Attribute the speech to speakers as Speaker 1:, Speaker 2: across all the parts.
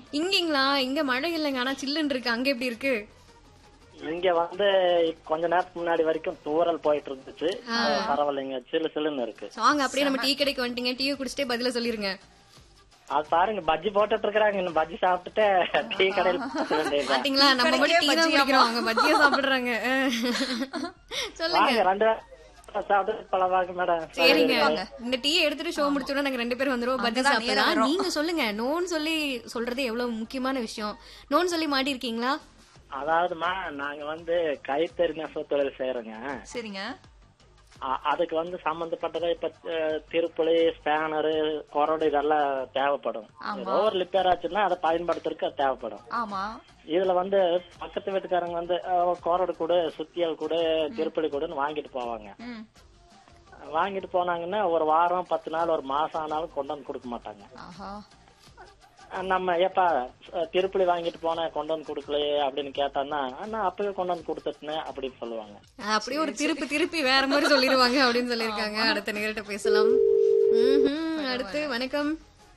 Speaker 1: இங்கீங்களா இங்க மழை இல்லைங்க ஆனா சில்லுன்னு இருக்கு அங்க எப்படி இருக்கு
Speaker 2: இங்க வந்து கொஞ்ச நேரத்துக்கு முன்னாடி வரைக்கும் தூரல் போயிட்டு இருந்துச்சு அது பரவாயில்லைங்க சிலு சிலுன்னு இருக்கு
Speaker 1: வாங்க அப்படியே நம்ம டீ கடைக்கு வந்துட்டீங்க டீ குடிச்சிட்டே பதில சொல்லிருங்க
Speaker 2: அது பாருங்க பஜ்ஜி போட்டுட்டு இருக்கிறாங்க இன்னும் பஜ்ஜி சாப்பிட்டுட்டு டீ கடையில் போக வேண்டியதுதான்.
Speaker 1: பாத்தீங்களா நம்ம மட்டும் டீ தான் குடிக்கிறோம் அவங்க பஜ்ஜியா சாப்பிடுறாங்க அஹ். சொல்லுங்க
Speaker 2: வாங்க ரெண்டு பேரும் சாப்பிட்டு பழவாங்க மேடம்
Speaker 1: சரிங்க இந்த டீ எடுத்துட்டு ஷோ முடிச்சோட நாங்க ரெண்டு பேரும் வந்துருவோம் பஜ்ஜி
Speaker 3: அங்கதான் நேரா
Speaker 1: சாப்பிடலாம்
Speaker 3: வரும்.
Speaker 1: நீங்க சொல்லுங்க நோன் சொல்லி சொல்றது எவ்வளவு முக்கியமான விஷயம் நோன் சொல்லி மாட்டி இருக்கீங்களா
Speaker 2: அதாவதுமா நாங்க வந்து கைத்தறி நெசவு தொழில் செய்யறோங்க
Speaker 3: சரிங்க
Speaker 2: அ- அதுக்கு வந்து சம்பந்தப்பட்டதை இப்ப அஹ், திருப்புளி ஸ்பேனரு கொரடு இதெல்லாம் தேவைப்படும் ஏதோ ஒரு லிப்பேர் ஆச்சுன்னா அதை பயன்படுத்துறதுக்கு அது தேவைப்படும்
Speaker 3: ஆமா
Speaker 2: இதுல வந்து பக்கத்து வீட்டுக்காரங்க வந்து அஹ், கொரடு கூட சுத்தியல் கூட திருப்பலி கூடன்னு வாங்கிட்டு போவாங்க
Speaker 3: ம்
Speaker 2: வாங்கிட்டு போனாங்கன்னா ஒரு வாரம் பத்து நாள் ஒரு மாசம் ஆனாலும் கொண்டு வந்து கொடுக்க மாட்டாங்க
Speaker 3: ஆஹா
Speaker 2: அஹ், நம்ம ஏப்பா அஹ், திருப்பலி வாங்கிட்டு போனேன் கொண்டு வந்து கொடுக்கலையே அப்படின்னு கேட்டான்னா நான் அப்பவே கொண்டு வந்து கொடுத்துட்டேன் அப்படின்னு சொல்லுவாங்க
Speaker 1: அப்படியே ஒரு திருப்பி திருப்பி வேற மாதிரி சொல்லிருவாங்க அப்படின்னு சொல்லிருக்காங்க அடுத்த நேரிட்ட பேசலாம் ம்ஹும். அடுத்து வணக்கம்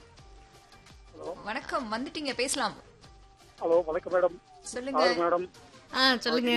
Speaker 3: வணக்கம் வந்துட்டீங்க பேசலாம்
Speaker 4: ஹலோ வணக்கம் மேடம்
Speaker 3: சொல்லுங்க
Speaker 4: மேடம்
Speaker 1: ஆ சொல்லுங்க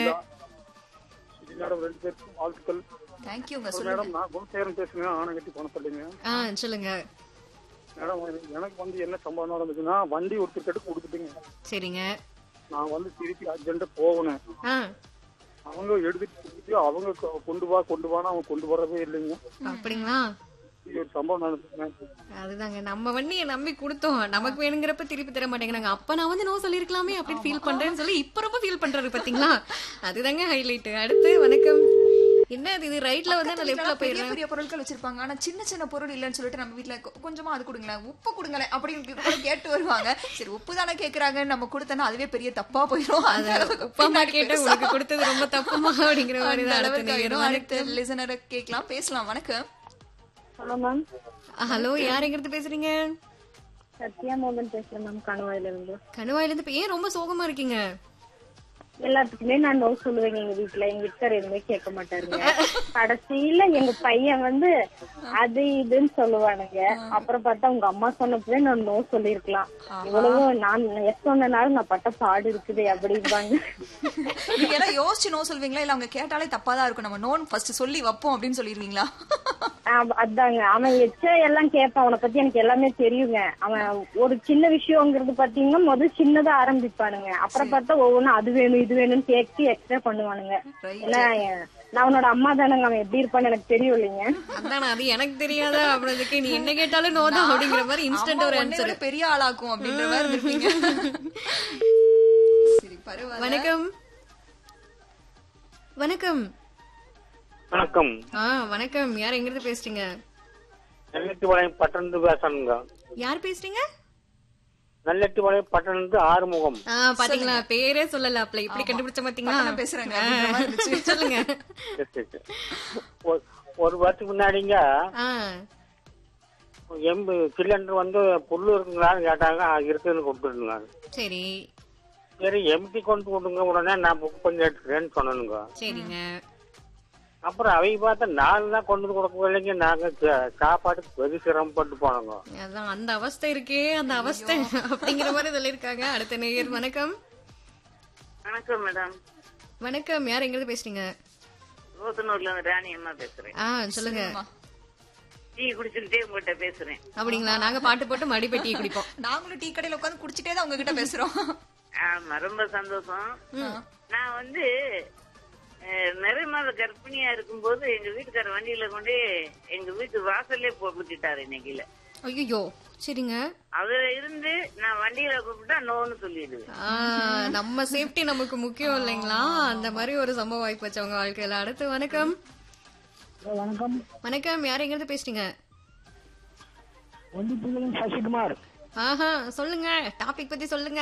Speaker 4: மேடம் ரெண்டு பேருக்கும் வாழ்த்துக்கள்
Speaker 3: தேங்க்யூங்க சொல்லுங்க
Speaker 4: மேடம் நான் குணசேகரன் பேசுங்க ஆனகட்டி போனப்பள்ளிங்க
Speaker 1: ஆ சொல்லுங்க
Speaker 4: மேடம் எனக்கு வந்து என்ன சம்பவம் நடந்துச்சுன்னா வண்டி ஒருத்தர் கிட்ட கொடுத்துட்டீங்க
Speaker 1: சரிங்க
Speaker 4: நான் வந்து திருப்பி அர்ஜென்ட்டா போகணும்
Speaker 1: ஆ
Speaker 4: அவங்க எடுத்துட்டு கொடுத்துட்டு அவங்க கொ- கொண்டு வா கொண்டு வான்னு அவங்க கொண்டு வரவே இல்லைங்க
Speaker 1: அப்படிங்களா
Speaker 4: இது ஒரு சம்பவம் நடந்துச்சுங்க
Speaker 1: அதுதாங்க நம்ம வண்டியை நம்பி கொடுத்தோம் நமக்கு வேணுங்கிறப்ப திருப்பி தர மாட்டேங்கிறாங்க அப்ப நான் வந்து நோ சொல்லிருக்கலாமே அப்படின்னு ஃபீல் பண்றேன்னு சொல்லி இப்ப ரொம்ப ஃபீல் பண்றாரு பாத்தீங்களா அதுதாங்க ஹைலைட் அடுத்து வணக்கம் என்ன இது இது ரைட்ல வந்து நான் லெஃப்ட்ல
Speaker 3: வீட்ல பெரிய
Speaker 1: போயிடுறேன்
Speaker 3: பெரிய பொருட்கள் வச்சிருப்பாங்க ஆனா சின்ன சின்ன பொருள் இல்லைன்னு சொல்லிட்டு நம்ம வீட்ல கொ- கொஞ்சமா அது கொடுங்களேன் உப்பு கொடுங்களேன் அப்படின்னு கூட கேட்டு வருவாங்க சரி உப்பு தானே கேக்குறாங்க நம்ம கொடுத்தனா அதுவே பெரிய தப்பா போயிடும் அந்த அளவுக்கு
Speaker 1: அப்பா அம்மா
Speaker 3: பின்னாடி
Speaker 1: கேட்ட
Speaker 3: பெருசா
Speaker 1: உனக்கு கொடுத்தது ரொம்ப தப்புமா அப்படிங்கிற மாதிரி
Speaker 3: அந்த
Speaker 1: தான் அடுத்த
Speaker 3: அளவுக்கு
Speaker 1: நேரம்
Speaker 3: ஆயிடும். அடுத்த லிசனரை கேட்கலாம் பேசலாம் வணக்கம்
Speaker 5: ஹலோ மேம்
Speaker 1: ஹலோ யார் எங்கிறது பேசுறீங்க
Speaker 5: சத்யா மோகன் பேசுறேன் மேம் கணவாயில இருந்து
Speaker 1: கணுவாயில இருந்து இப்ப ஏன் ரொம்ப சோகமா இருக்கீங்க
Speaker 5: எல்லாத்துக்குமே நான் நோ சொல்லுவேங்க எங்க வீட்டுல எங்க வீட்டுக்காரர் எதுவுமே கேட்க மாட்டாருங்க கடைசியில எங்க பையன் வந்து அது இதுன்னு சொல்லுவானுங்க அப்புறம் பார்த்தா உங்க அம்மா சொன்னப்பவே நான் நோ சொல்லிருக்கலாம் இவ்வளவு நான் எஸ் சொன்னனால நான் பட்ட பாடு இருக்குது அப்படிம்பாங்க
Speaker 3: நீங்க எல்லாம் யோசிச்சு நோ சொல்வீங்களா இல்ல அவங்க கேட்டாலே தப்பா தான் இருக்கும் நம்ம நோன் ஃபர்ஸ்ட் சொல்லி வைப்போம் அப்படின்னு சொல்லிடுவீங்களா
Speaker 5: ஆம், அதாங்க அவன் எச்ச எல்லாம் கேட்பான் அவனை பத்தி எனக்கு எல்லாமே தெரியுங்க அவன் ஒரு சின்ன விஷயங்கிறது பாத்தீங்கன்னா முதல் சின்னதா ஆரம்பிப்பானுங்க அப்புறம் பார்த்தா ஒவ்வொன்றும் அது வேணும் இது வேணும்னு கேட்டு எக்ஸ்ட்ரா பண்ணுவானுங்க
Speaker 3: Right.
Speaker 5: ஏன்னா நான் அவனோட அம்மா தானங்க அவன் எப்படி இருப்பான்னு எனக்கு தெரியும் இல்லைங்க
Speaker 1: அதான் அது எனக்கு தெரியாதா அப்படின்றதுக்கு நீ என்ன கேட்டாலும் நோ தான் அப்படிங்கிற மாதிரி இன்ஸ்டன்ட்
Speaker 3: அம்மா
Speaker 1: ஒரு
Speaker 3: உன்னை
Speaker 1: ஆன்சர்
Speaker 3: விட பெரிய ஆளாக்கும் அப்படின்ற மாதிரி இருந்திருப்பீங்க சரி பரவாயில்ல
Speaker 1: வணக்கம் வணக்கம்
Speaker 4: வணக்கம்
Speaker 1: ஆ வணக்கம் யார் எங்கிருந்து பேசுறீங்க
Speaker 4: நல்லெட்டிபாளையம் பட்டணத்து பேசணுங்க
Speaker 1: யார் பேசுறீங்க
Speaker 4: நல்லெட்டிபாளையம் பட்டணத்து ஆறுமுகம்
Speaker 1: ஆ பாத்தீங்களா பேரே சொல்லல அப்பல இப்படி கண்டுபிடிச்ச பாத்தீங்களா
Speaker 3: பட்டணம் பேசுறாங்க அப்படின்ற மாதிரி இருந்துச்சு.
Speaker 1: சொல்லுங்க
Speaker 4: ஒரு- ஒரு வருஷத்துக்கு முன்னாடிங்க
Speaker 1: ஆ
Speaker 4: எம்பு சிலிண்டர் வந்து புல்லு இருக்குங்களான்னு கேட்டாங்க "ஆ, இருக்குன்னு கொடுத்துருங்க
Speaker 1: சரி
Speaker 4: சரி எம்டி கொண்டு கொடுங்க உடனே நான் புக் பண்ணி எடுத்துக்கிறேன்னு சொன்னனுங்க
Speaker 1: சரிங்க
Speaker 4: அப்புறம் அவங்க பார்த்தா நாலு தான் கொண்டு வந்து கொடுக்க இல்லைங்க நாங்க சா- சாப்பாட்டுக்கு வெகு சிரமப்பட்டு போனோங்க
Speaker 1: அதான் அந்த அவஸ்தை இருக்கே அந்த அவஸ்தை அப்படிங்கிற மாதிரி சொல்லிருக்காங்க அடுத்த நேயர் வணக்கம்
Speaker 6: வணக்கம் மேடம்
Speaker 1: வணக்கம் யார் எங்கிருந்து பேசுறீங்க
Speaker 6: ரோத்தனூர்ல இருந்து ராணி அம்மா பேசுறேன்
Speaker 1: ஆ சொல்லுங்க
Speaker 6: டீ குடிச்சுக்கிட்டே உங்ககிட்ட பேசுறேன்
Speaker 1: அப்படிங்களா நாங்க பாட்டு போட்டு மடி பெட்டி குடிப்போம்
Speaker 3: நாங்களும் டீ கடையில உட்கார்ந்து குடிச்சிட்டே தான் உங்ககிட்ட பேசுறோம்
Speaker 6: ஆமா ரொம்ப சந்தோஷம் நான் வந்து அஹ், நிறைய மாத கர்ப்பிணியா இருக்கும்போது எங்க வீட்டுக்கார வண்டியில கொண்டு எங்க வீட்டு வாசல்லே போட்டுட்டாரு இன்னைக்குல
Speaker 1: ஐயோ சரிங்க
Speaker 6: அதுல இருந்து நான் வண்டியில கூப்பிட்டா நோன்னு சொல்லிடுவேன்
Speaker 1: ஆ, நம்ம சேஃப்டி நமக்கு முக்கியம் இல்லைங்களா அந்த மாதிரி ஒரு சம்பவம் ஆயிப்போச்சு அவங்க வாழ்க்கையில அடுத்து வணக்கம்
Speaker 7: வணக்கம்
Speaker 1: வணக்கம் யார் எங்கிருந்து பேசுறீங்க
Speaker 7: ஒண்டிப்புகளும் சசிகுமார்
Speaker 1: ஆஹா சொல்லுங்க டாபிக் பத்தி சொல்லுங்க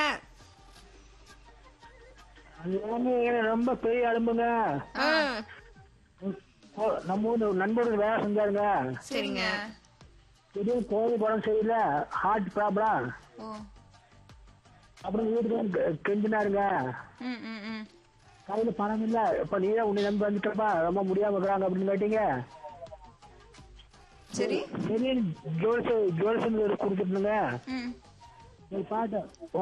Speaker 7: அது வந்து ரொம்ப பெரிய அலும்புங்க
Speaker 1: ஆ,
Speaker 7: ஓ, நம்ம ஊர் ஒரு நண்பர்கள் வேலை செஞ்சாருங்க
Speaker 1: சரிங்க
Speaker 7: திடீர்னு கோழி படம் சரியில்லை ஹார்ட் ப்ராப்ளம்
Speaker 3: ஓ
Speaker 7: அப்புறம் வீட்டுக்கு வந்து கெ- கெஞ்சினாருங்க
Speaker 3: ம் ம் ம்
Speaker 7: கையில பணம் இல்ல இப்ப நீ தான் உன்னை நம்பி வந்துட்டப்பா ரொம்ப முடியாம இருக்கிறாங்க அப்படின்னு கேட்டீங்க
Speaker 3: சரி
Speaker 7: சரி ஜோல்ஸ் ஜோல்ஸ் கொடுத்துட்டுங்க
Speaker 3: ம்
Speaker 7: ஒரு பாட்டு